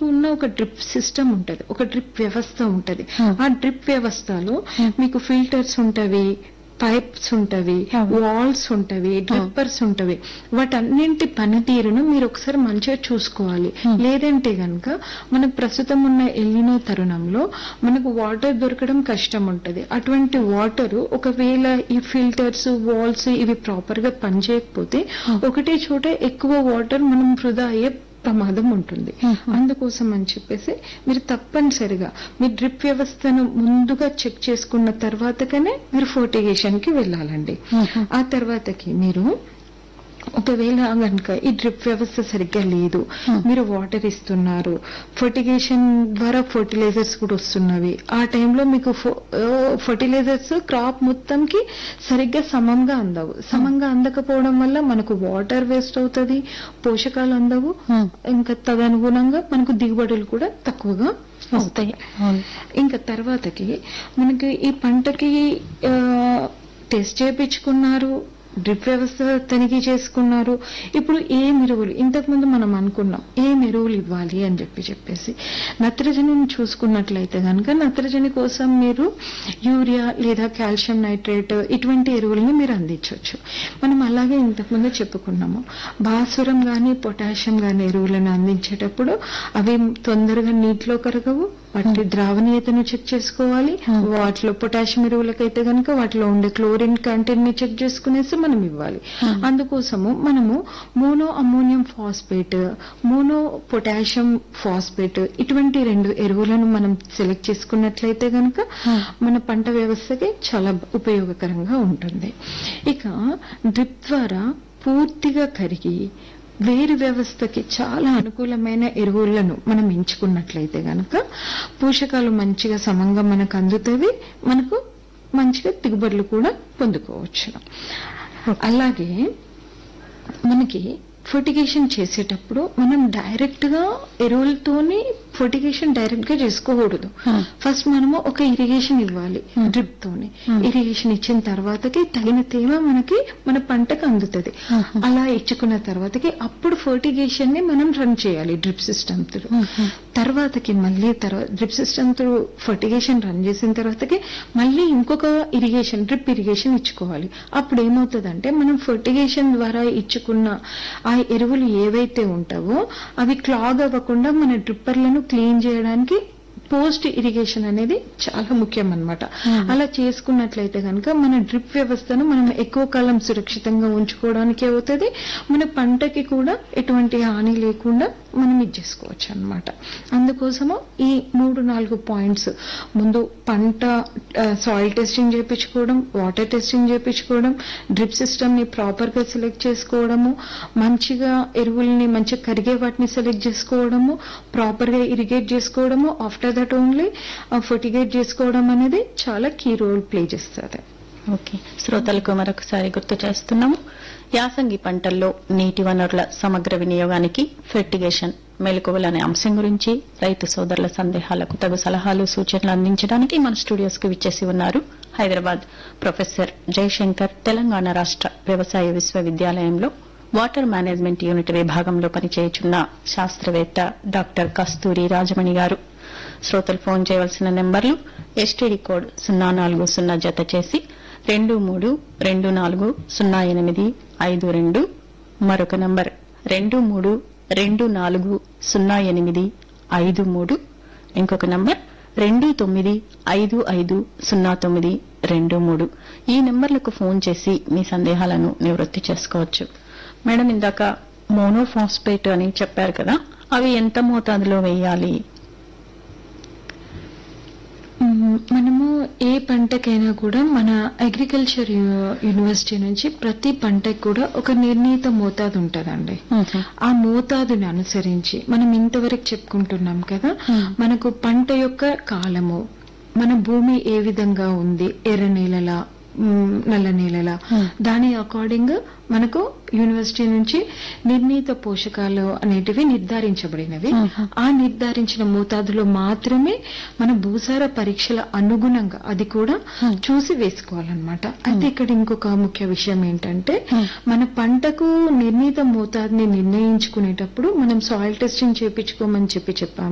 ఉన్న ఒక drip system ఉంటది ఒక డ్రిప్ వ్యవస్థ ఉంటది Hmm. ఆ డ్రిప్ వ్యవస్థలో మీకు ఫిల్టర్స్ ఉంటవి పైప్స్ ఉంటవి అవును. వాల్స్ ఉంటవి డ్రిప్పర్స్ ఉంటవి వాటన్నింటి పనితీరును మీరు ఒకసారి మంచిగా చూసుకోవాలి లేదంటే గనక మనకు ప్రస్తుతం ఉన్న ఎల్లినో తరుణంలో మనకు వాటర్ దొరకడం కష్టం ఉంటది అటువంటి వాటర్ ఒకవేళ ఈ ఫిల్టర్స్ వాల్స్ ఇవి ప్రాపర్ గా పనిచేయకపోతే ఒకటే చోట ఎక్కువ వాటర్ మనం వృధా అయ్యే ప్రమాదం ఉంటుంది అందుకోసం అని చెప్పేసి మీరు తప్పనిసరిగా మీ డ్రిప్ వ్యవస్థను ముందుగా చెక్ చేసుకున్న తర్వాతకనే మీరు ఫోర్టిగేషన్ కి వెళ్ళాలండి ఆ తర్వాతకి మీరు ఒకవేళ గనుక ఈ డ్రిప్ వ్యవస్థ సరిగ్గా లేదు మీరు వాటర్ ఇస్తున్నారు ఫర్టిగేషన్ ద్వారా ఫర్టిలైజర్స్ కూడా వస్తున్నవి ఆ టైంలో మీకు ఫర్టిలైజర్స్ క్రాప్ మొత్తంకి సరిగ్గా సమంగా అందవు సమంగా అందకపోవడం వల్ల మనకు వాటర్ వేస్ట్ అవుతుంది పోషకాలు అందవు Hmm. ఇంకా తదనుగుణంగా మనకు దిగుబడులు కూడా తక్కువగా వస్తాయి అవును. ఇంకా తర్వాతకి మనకి ఈ పంటకి ఆ, టెస్ట్ చేయించుకున్నారు డ్రిప్ వ్యవస్థ తనిఖీ చేసుకున్నారు ఇప్పుడు ఏం ఎరువులు ఇంతకు ముందు మనం అనుకున్నాం ఏం ఎరువులు ఇవ్వాలి అని చెప్పి చెప్పేసి నత్రజనిని చూసుకున్నట్లయితే కనుక నత్రజని కోసం మీరు యూరియా లేదా కాల్షియం నైట్రేట్ ఇటువంటి ఎరువుల్ని మీరు అందించవచ్చు మనం అలాగే ఇంతకు ముందు చెప్పుకున్నాము భాసురం గాని పొటాషియం గాని ఎరువులను అందించేటప్పుడు అవి తొందరగా నీటిలో కరగవు వాటి ద్రావణీయతను చెక్ చేసుకోవాలి వాటిలో పొటాషియం ఎరువులకైతే గనుక వాటిలో ఉండే క్లోరిన్ కంటెంట్ ని చెక్ చేసుకునేసి మనం ఇవ్వాలి అందుకోసము మనము mono ammonium phosphate mono potassium phosphate ఇటువంటి రెండు ఎరువులను మనం సెలెక్ట్ చేసుకున్నట్లయితే గనుక మన పంట వ్యవస్థకి చాలా ఉపయోగకరంగా ఉంటుంది ఇక డ్రిప్ ద్వారా పూర్తిగా కరిగి వేరు వ్యవస్థకి చాలా అనుకూలమైన ఎరువులను మనం ఎంచుకున్నట్లయితే గనక పోషకాలు మంచిగా సమంగా మనకు అందుతవి మనకు మంచిగా దిగుబడులు కూడా పొందుకోవచ్చు అలాగే మనకి ఫర్టిగేషన్ చేసేటప్పుడు మనం డైరెక్ట్ గా ఎరువులతోని ఫర్టిగేషన్ డైరెక్ట్ గా చేసుకోకూడదు Hmm. ఫస్ట్ మనము ఒక ఇరిగేషన్ ఇవ్వాలి డ్రిప్ తోని ఇరిగేషన్ ఇచ్చిన తర్వాతకి తగిన తేమ మనకి మన పంటకు అందుతుంది అలా ఇచ్చుకున్న తర్వాతకి అప్పుడు ఫర్టిగేషన్ ని మనం రన్ చేయాలి డ్రిప్ సిస్టమ్ త్రూ తర్వాతకి మళ్ళీ తర్వాత drip system through fertigation run చేసిన తర్వాతకి మళ్ళీ ఇంకొక ఇరిగేషన్ డ్రిప్ ఇరిగేషన్ ఇచ్చుకోవాలి అప్పుడు ఏమవుతుందంటే మనం ఫర్టిగేషన్ ద్వారా ఇచ్చుకున్న ఆ ఎరువులు ఏవైతే ఉంటావో అవి క్లాగ్ అవ్వకుండా మన డ్రిప్పర్లను క్లీన్ చేయడానికి పోస్ట్ ఇరిగేషన్ అనేది చాలా ముఖ్యం అన్నమాట అలా చేసుకున్నట్లయితే కనుక మన డ్రిప్ వ్యవస్థను మనం ఎక్కువ కాలం సురక్షితంగా ఉంచుకోవడానికి అవుతుంది మన పంటకి కూడా ఎటువంటి హాని లేకుండా మనం ఇది చేసుకోవచ్చు అనమాట అందుకోసము ఈ మూడు నాలుగు పాయింట్స్ ముందు పంట సాయిల్ టెస్టింగ్ చేయించుకోవడం వాటర్ టెస్టింగ్ చేయించుకోవడం డ్రిప్ సిస్టమ్ ని ప్రాపర్ గా సెలెక్ట్ చేసుకోవడము మంచిగా ఎరువుల్ని మంచిగా కరిగే వాటిని సెలెక్ట్ చేసుకోవడము ప్రాపర్ గా ఇరిగేట్ చేసుకోవడము ఆఫ్టర్ దట్ ఓన్లీ ఫర్టిగేట్ చేసుకోవడం అనేది చాలా కీ రోల్ ప్లే చేస్తుంది ఓకే శ్రోతలకు మరొకసారి గుర్తు చేస్తున్నాము యాసంగి పంటల్లో నీటి వనరుల సమగ్ర వినియోగానికి ఫెర్టిగేషన్ మెలకువలు అనే అంశం గురించి రైతు సోదరుల సందేహాలకు తగు సలహాలు సూచనలు అందించడానికి మన స్టూడియోస్ కు విచ్చేసి ఉన్నారు హైదరాబాద్ ప్రొఫెసర్ జయశంకర్ తెలంగాణ రాష్ట్ర వ్యవసాయ విశ్వవిద్యాలయంలో వాటర్ మేనేజ్మెంట్ యూనిట్ విభాగంలో పనిచేయుచున్న శాస్త్రవేత్త డాక్టర్ కస్తూరి రాజమణి గారు శ్రోతలు ఫోన్ చేయవలసిన నెంబర్లు ఎస్టీడీ కోడ్ సున్నా నాలుగు సున్నా జత చేసి రెండు మూడు రెండు నాలుగు సున్నా ఎనిమిది ఐదు రెండు మరొక నంబర్ రెండు మూడు రెండు నాలుగు సున్నా ఎనిమిది ఐదు మూడు ఇంకొక నంబర్ రెండు తొమ్మిది ఐదు ఐదు సున్నా తొమ్మిది రెండు మూడు ఈ నెంబర్లకు ఫోన్ చేసి మీ సందేహాలను నివృత్తి చేసుకోవచ్చు మేడం ఇందాక మోనోఫాస్పేట్ అని చెప్పారు కదా అవి ఎంత మోతాదులో వేయాలి మ్మ్, మనము ఏ పంటకైనా కూడా మన అగ్రికల్చర్ యు- యూనివర్సిటీ నుంచి ప్రతి పంటకు కూడా ఒక నిర్ణీత మోతాదు ఉంటదండి ఆ మోతాదుని అనుసరించి మనం ఇంతవరకు చెప్పుకుంటున్నాం కదా మనకు పంట యొక్క కాలము మన భూమి ఏ విధంగా ఉంది ఎర్ర నేలలా మ్, నల్ల నేలలా దాని అకార్డింగ్ మనకు యూనివర్సిటీ నుంచి నిర్ణీత పోషకాలు అనేటివి నిర్ధారించబడినవి ఆ నిర్ధారించిన మోతాదులో మాత్రమే మన భూసార పరీక్షల అనుగుణంగా అది కూడా చూసి వేసుకోవాలన్నమాట అయితే ఇక్కడ ఇంకొక ముఖ్య విషయం ఏంటంటే మన పంటకు నిర్ణీత మోతాదుని నిర్ణయించుకునేటప్పుడు మనం సాయిల్ టెస్టింగ్ చేయించుకోమని చెప్పి చెప్పాం